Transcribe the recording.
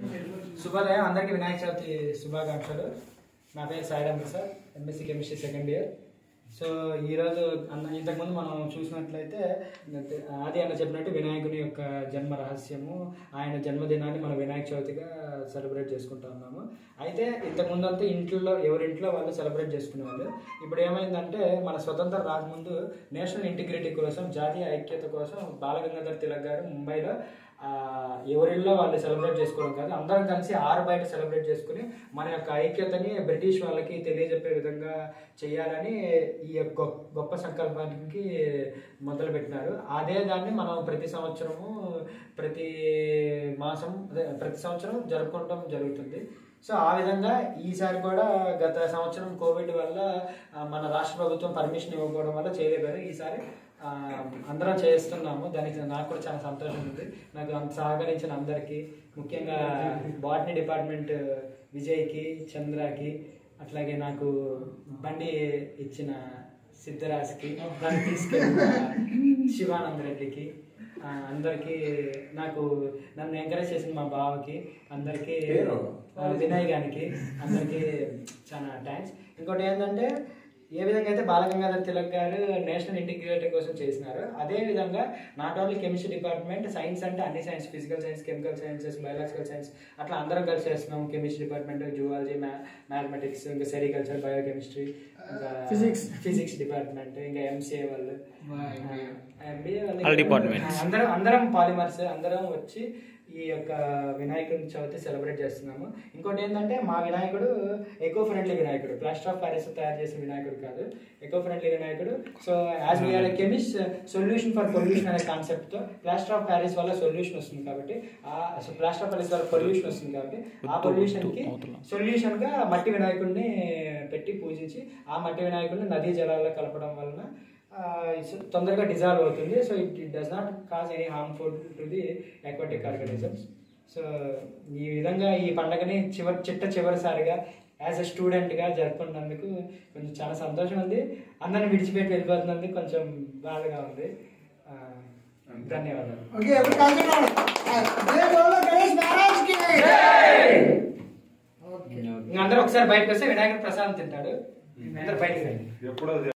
శుభోదయం అందరికీ వినాయక చవితి శుభాకాంక్షలు నా పేరు Sairam sir MSc chemistry second year so ఈరోజు అన్న ఇంతకుముందు మనం చూసినట్లయితే ఆది అన్న చెప్పినట్టు వినాయకుని యొక్క జన్మ రహస్యము ఆయన జన్మదినాన్ని మనం వినాయక చవితిగా సెలబ్రేట్ చేసుకుంటా ఉన్నాము అయితే ఇంతకుముందు అంతా ఇంట్లో ఎవరింట్లో వాళ్ళు సెలబ్రేట్ చేసుకునేవాళ్ళు ఇప్పుడు ఏమైందంటే మన స్వతంత్ర రాకముందు నేషనల్ ఇంటిగ్రిటీ కోసం జాతీయ ఐక్యత కోసం బాలగంగాధర్ తిలక్ గారు ముంబైలో ఆ, ఎవరిల్లో వాళ్ళు సెలబ్రేట్ చేసుకోవడం కాదు అందరం కలిసి ఆరు బయట సెలబ్రేట్ చేసుకుని మన యొక్క ఐక్యతని బ్రిటిష్ వాళ్ళకి తెలియజెప్పే విధంగా చేయాలని ఈ యొక్క గొ- గొప్ప సంకల్పానికి మొదలు పెట్టినారు అదే దాన్ని మనం ప్రతి సంవత్సరము ప్రతి మాసం అదే ప్రతి సంవత్సరం జరుపుకోవడం జరుగుతుంది సో ఆ విధంగా ఈసారి కూడా గత సంవత్సరం కోవిడ్ వల్ల ఆ, మన రాష్ట్ర ప్రభుత్వం పర్మిషన్ ఇవ్వకపోవడం వల్ల చేయలేకపోయారు ఈసారి ఆ, అందరం చేస్తున్నాము దానికి నాకు కూడా చాలా సంతోషం ఉంది నాకు అంత సహకరించిన అందరికీ ముఖ్యంగా బాటనీ డిపార్ట్మెంట్ విజయ్కి చంద్రకి అట్లాగే నాకు బండి ఇచ్చిన సిద్ధరాజ్కి నన్ను తీసుకెళ్ళిన శివానంద్ రెడ్డికి ఆ, అందరికీ నాకు నన్ను ఎంకరేజ్ చేసిన మా బావకి అందరికీ ఆ, వినయ్ గారికి అందరికీ చాలా థ్యాంక్స్ ఇంకోటి ఏంటంటే ఏ విధంగా అయితే బాలగంగాధర్ తిలక్ గారు నేషనల్ ఇంటిగ్రేటర్ కోసం చేసినారు అదే విధంగా not only chemistry department science అంటే అన్ని science physical science chemical sciences biological science అట్లా అందరం కలిసి చేస్తున్నాం కెమిస్ట్రీ డిపార్ట్మెంట్ జువాలజీ మ్యాథమెటిక్స్ ఇంకా సెరికల్చర్ బయోకెమిస్ట్రీ ఇంకా Physics. ఫిజిక్స్ డిపార్ట్మెంట్ ఇంకా ఎంసీఏ వాళ్ళు ఎంబీఏ All departments. అందరం అందరం పాలిమర్స్ అందరం వచ్చి ఈ యొక్క వినాయకుడి చవితి సెలబ్రేట్ చేస్తున్నాము ఇంకోటి ఏంటంటే మా వినాయకుడు ఎకో ఫ్రెండ్లీ వినాయకుడు ప్లాస్టర్ ఆఫ్ ప్యారిస్ తో తయారు చేసిన వినాయకుడు కాదు ఎకో ఫ్రెండ్లీ వినాయకుడు so as we are chemist solution for pollution అనే కాన్సెప్ట్ తో ప్లాస్టర్ ఆఫ్ ప్యారిస్ వల్ల సొల్యూషన్ వస్తుంది కాబట్టి ఆ ప్లాస్టర్ ఆఫ్ ప్యారిస్ వల్ల పొల్యూషన్ వస్తుంది కాబట్టి ఆ పొల్యూషన్ కి సొల్యూషన్ గా మట్టి వినాయకుడిని పెట్టి పూజించి ఆ మట్టి వినాయకుడిని నదీ జలాల్లో కలపడం వలన ఆ, it's తొందరగా డిజాల్వ్ అవుతుంది so it it does not cause any harmful to the aquatic organisms so ఈ విధంగా ఈ పండగని చివరి చిట్ట చివరిసారిగా యాజ్ ఎ స్టూడెంట్గా జరుపుకున్నందుకు కొంచెం చాలా సంతోషం ఉంది అందరిని విడిచిపెట్టి వెళ్ళిపోతున్నందుకు కొంచెం బాధగా ఉంది ఆ, ధన్యవాదాలు ఓకే ఇప్పుడు కంటిన్యూ జై బోలో గణేష్ మహారాజ్ కి ఓకే ఇంకా అందరూ ఒకసారి బయటకు వస్తే వినాయకుడు ప్రసాదం తింటాడు అందరూ బయటకు రండి ఎప్పుడో